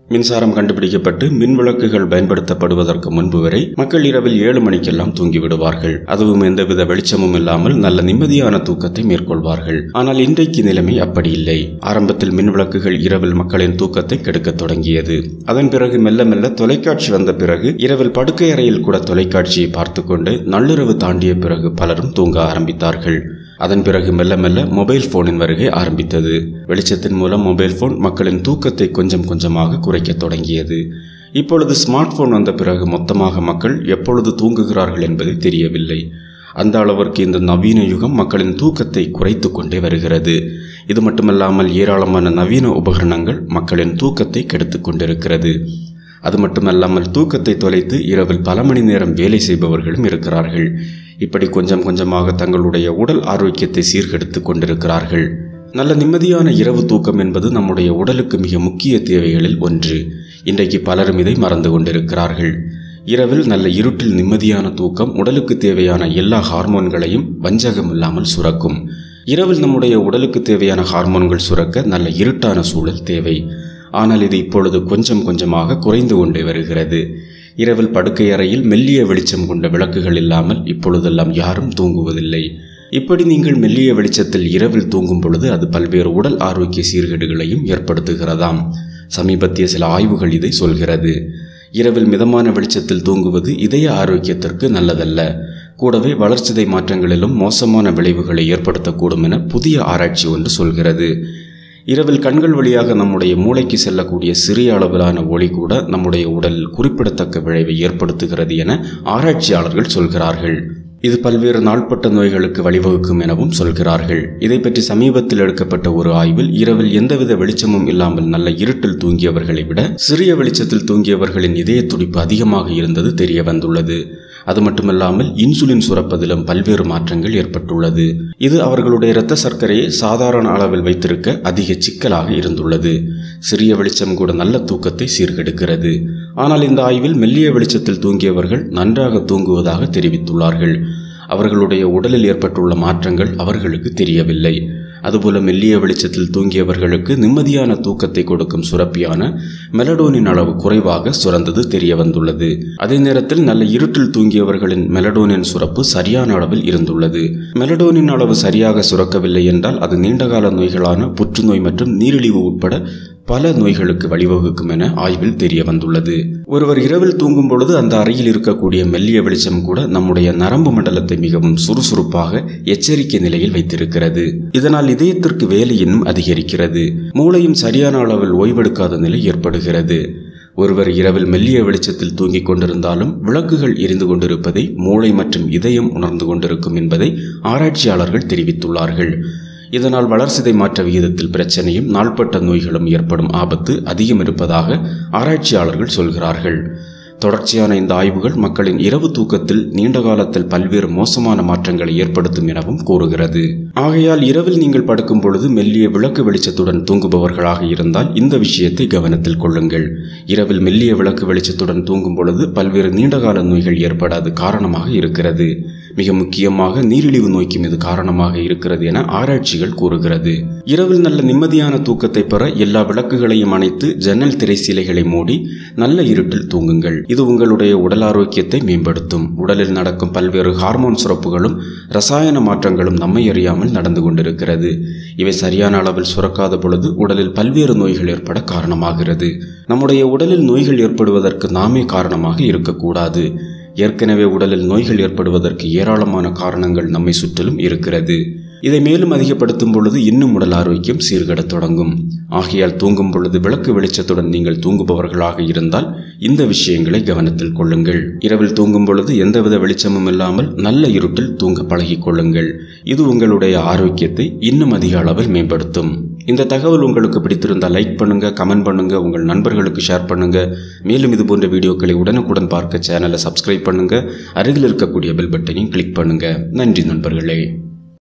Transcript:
மின்சாரம் கண்டுபிடிக்கப்பட்டு மின் விளக்குகள் பயன்படுத்தப்படுவதற்கு முன்பு வரை மக்கள் இரவில் ஏழு மணிக்கெல்லாம் தூங்கிவிடுவார்கள் அதுவும் எந்தவித வெளிச்சமும் இல்லாமல் நல்ல நிம்மதியான தூக்கத்தை மேற்கொள்வார்கள் ஆனால் இன்றைக்கு நிலைமை அப்படி இல்லை ஆரம்பத்தில் மின் விளக்குகள் இரவில் மக்களின் தூக்கத்தை கெடுக்கத் தொடங்கியது அதன் பிறகு மெல்ல மெல்ல தொலைக்காட்சி வந்த பிறகு இரவில் படுக்கை அறையில் கூட தொலைக்காட்சியை பார்த்து கொண்டு நள்ளிரவு தாண்டிய பிறகு பலரும் தூங்க ஆரம்பித்தார்கள் அதன் பிறகு மெல்ல மெல்ல மொபைல் போனின் வருகை ஆரம்பித்தது வெளிச்சத்தின் மூலம் மொபைல் போன் மக்களின் தூக்கத்தை கொஞ்சம் கொஞ்சமாக குறைக்கத் தொடங்கியது இப்பொழுது ஸ்மார்ட் போன் வந்த பிறகு மொத்தமாக மக்கள் எப்பொழுது தூங்குகிறார்கள் என்பது தெரியவில்லை அந்த அளவிற்கு இந்த நவீன யுகம் மக்களின் தூக்கத்தை குறைத்து கொண்டே வருகிறது இது மட்டுமல்லாமல் ஏராளமான நவீன உபகரணங்கள் மக்களின் தூக்கத்தை கெடுத்து கொண்டிருக்கிறது அது மட்டுமல்லாமல் தூக்கத்தை தொலைத்து இரவில் பல மணி நேரம் வேலை செய்பவர்களும் இருக்கிறார்கள் இப்படி கொஞ்சம் கொஞ்சமாக தங்களுடைய உடல் ஆரோக்கியத்தை சீர்கெடுத்து கொண்டிருக்கிறார்கள் நல்ல நிம்மதியான இரவு தூக்கம் என்பது நம்முடைய உடலுக்கு மிக முக்கிய தேவைகளில் ஒன்று இன்றைக்கு பலரும் இதை மறந்து கொண்டிருக்கிறார்கள் இரவில் நல்ல இருட்டில் நிம்மதியான தூக்கம் உடலுக்கு தேவையான எல்லா ஹார்மோன்களையும் வஞ்சகம் இல்லாமல் சுரக்கும் இரவில் நம்முடைய உடலுக்கு தேவையான ஹார்மோன்கள் சுரக்க நல்ல இருட்டான சூழல் தேவை ஆனால் இது இப்பொழுது கொஞ்சம் கொஞ்சமாக குறைந்து கொண்டே வருகிறது இரவில் படுக்கை அறையில் மெல்லிய வெளிச்சம் கொண்ட விளக்குகள் இல்லாமல் இப்பொழுதெல்லாம் யாரும் தூங்குவதில்லை இப்படி நீங்கள் மெல்லிய வெளிச்சத்தில் இரவில் தூங்கும் பொழுது அது பல்வேறு உடல் ஆரோக்கிய சீர்கேடுகளையும் ஏற்படுத்துகிறதாம் சமீபத்திய சில ஆய்வுகள் இதை சொல்கிறது இரவில் மிதமான வெளிச்சத்தில் தூங்குவது இதய ஆரோக்கியத்திற்கு நல்லதல்ல கூடவே வளர்ச்சிதை மாற்றங்களிலும் மோசமான விளைவுகளை ஏற்படுத்தக்கூடும் என புதிய ஆராய்ச்சி ஒன்று சொல்கிறது இரவில் கண்கள் வழியாக நம்முடைய மூளைக்கு செல்லக்கூடிய சிறிய அளவிலான ஒளி கூட நம்முடைய உடலில் குறிப்பிடத்தக்க விளைவை ஏற்படுத்துகிறது என ஆராய்ச்சியாளர்கள் சொல்கிறார்கள் இது பல்வேறு நாள்பட்ட நோய்களுக்கு வழிவகுக்கும் எனவும் சொல்கிறார்கள் இதை பற்றி சமீபத்தில் எடுக்கப்பட்ட ஒரு ஆய்வில் இரவில் எந்தவித வெளிச்சமும் இல்லாமல் நல்ல இருட்டில் தூங்கியவர்களை விட சிறிய வெளிச்சத்தில் தூங்கியவர்களின் இதய துடிப்பு அதிகமாக இருந்தது தெரிய வந்துள்ளது அது மட்டுமல்லாமல் இன்சுலின் சுரப்பதிலும் பல்வேறு மாற்றங்கள் ஏற்பட்டுள்ளது இது அவர்களுடைய இரத்த சர்க்கரையை சாதாரண அளவில் வைத்திருக்க அதிக சிக்கலாக இருந்துள்ளது சிறிய வெளிச்சம் கூட நல்ல தூக்கத்தை சீர்கெடுக்கிறது ஆனால் இந்த ஆய்வில் மெல்லிய வெளிச்சத்தில் தூங்கியவர்கள் நன்றாக தூங்குவதாக தெரிவித்துள்ளார்கள் அவர்களுடைய உடலில் ஏற்பட்டுள்ள மாற்றங்கள் அவர்களுக்கு தெரியவில்லை அதுபோல மெல்லிய வெளிச்சத்தில் தூங்கியவர்களுக்கு நிம்மதியான தூக்கத்தை கொடுக்கும் சுரப்பியான மெலடோனின் அளவு குறைவாக சுரந்தது தெரிய வந்துள்ளது அதே நேரத்தில் நல்ல இருட்டில் தூங்கியவர்களின் மெலடோனின் சுரப்பு சரியான அளவில் இருந்துள்ளது மெலடோனின் அளவு சரியாக சுரக்கவில்லை என்றால் அது நீண்டகால நோய்களான புற்றுநோய் மற்றும் நீரிழிவு உட்பட பல நோய்களுக்கு வழிவகுக்கும் என ஆய்வில் தெரிய வந்துள்ளது ஒருவர் இரவில் தூங்கும் பொழுது அந்த அறையில் இருக்கக்கூடிய மெல்லிய வெளிச்சம் கூட நம்முடைய நரம்பு மண்டலத்தை மிகவும் சுறுசுறுப்பாக எச்சரிக்கை நிலையில் வைத்திருக்கிறது இதனால் இதயத்திற்கு வேலை இன்னும் அதிகரிக்கிறது மூளையும் சரியான அளவில் ஓய்வெடுக்காத நிலை ஏற்படுகிறது ஒருவர் இரவில் மெல்லிய வெளிச்சத்தில் தூங்கிக் கொண்டிருந்தாலும் விளக்குகள் எரிந்து கொண்டிருப்பதை மூளை மற்றும் இதயம் உணர்ந்து கொண்டிருக்கும் என்பதை ஆராய்ச்சியாளர்கள் தெரிவித்துள்ளார்கள் இதனால் வளர்சிதை மாற்ற விகிதத்தில் பிரச்சனையும் நாள்பட்ட நோய்களும் ஏற்படும் ஆபத்து அதிகம் இருப்பதாக ஆராய்ச்சியாளர்கள் சொல்கிறார்கள் தொடர்ச்சியான இந்த ஆய்வுகள் மக்களின் இரவு தூக்கத்தில் நீண்ட காலத்தில் பல்வேறு மோசமான மாற்றங்களை ஏற்படுத்தும் எனவும் கூறுகிறது ஆகையால் இரவில் நீங்கள் படுக்கும் பொழுது மெல்லிய விளக்கு வெளிச்சத்துடன் தூங்குபவர்களாக இருந்தால் இந்த விஷயத்தை கவனத்தில் கொள்ளுங்கள் இரவில் மெல்லிய விளக்கு வெளிச்சத்துடன் தூங்கும் பொழுது பல்வேறு நீண்டகால நோய்கள் ஏற்படாது காரணமாக இருக்கிறது மிக முக்கியமாக நீரிழிவு நோய்க்கும் இது காரணமாக இருக்கிறது என ஆராய்ச்சிகள் கூறுகிறது இரவில் நல்ல நிம்மதியான தூக்கத்தை பெற எல்லா விளக்குகளையும் அணைத்து ஜன்னல் திரைசீலைகளை மூடி நல்ல இருட்டில் தூங்குங்கள் இது உங்களுடைய உடல் ஆரோக்கியத்தை மேம்படுத்தும் உடலில் நடக்கும் பல்வேறு ஹார்மோன் சுரப்புகளும் ரசாயன மாற்றங்களும் நம்மை அறியாமல் நடந்து கொண்டிருக்கிறது இவை சரியான அளவில் சுரக்காத பொழுது உடலில் பல்வேறு நோய்கள் ஏற்பட காரணமாகிறது நம்முடைய உடலில் நோய்கள் ஏற்படுவதற்கு நாமே காரணமாக இருக்கக்கூடாது ஏற்கனவே உடலில் நோய்கள் ஏற்படுவதற்கு ஏராளமான காரணங்கள் நம்மை சுற்றிலும் இருக்கிறது இதை மேலும் அதிகப்படுத்தும் பொழுது இன்னும் உடல் ஆரோக்கியம் சீர்கடத் தொடங்கும் ஆகையால் தூங்கும் பொழுது விளக்கு வெளிச்சத்துடன் நீங்கள் தூங்குபவர்களாக இருந்தால் இந்த விஷயங்களை கவனத்தில் கொள்ளுங்கள் இரவில் தூங்கும் பொழுது எந்தவித வெளிச்சமும் இல்லாமல் நல்ல இருட்டில் தூங்க பழகிக் கொள்ளுங்கள் இது உங்களுடைய ஆரோக்கியத்தை இன்னும் அதிக அளவில் மேம்படுத்தும் இந்த தகவல் உங்களுக்கு பிடித்திருந்தால் லைக் பண்ணுங்க கமெண்ட் பண்ணுங்க உங்கள் நண்பர்களுக்கு ஷேர் பண்ணுங்க மேலும் இது போன்ற வீடியோக்களை உடனுக்குடன் பார்க்க சேனலை சப்ஸ்கிரைப் பண்ணுங்க அருகில் இருக்கக்கூடிய பெல் பட்டனையும் கிளிக் பண்ணுங்க நன்றி நண்பர்களே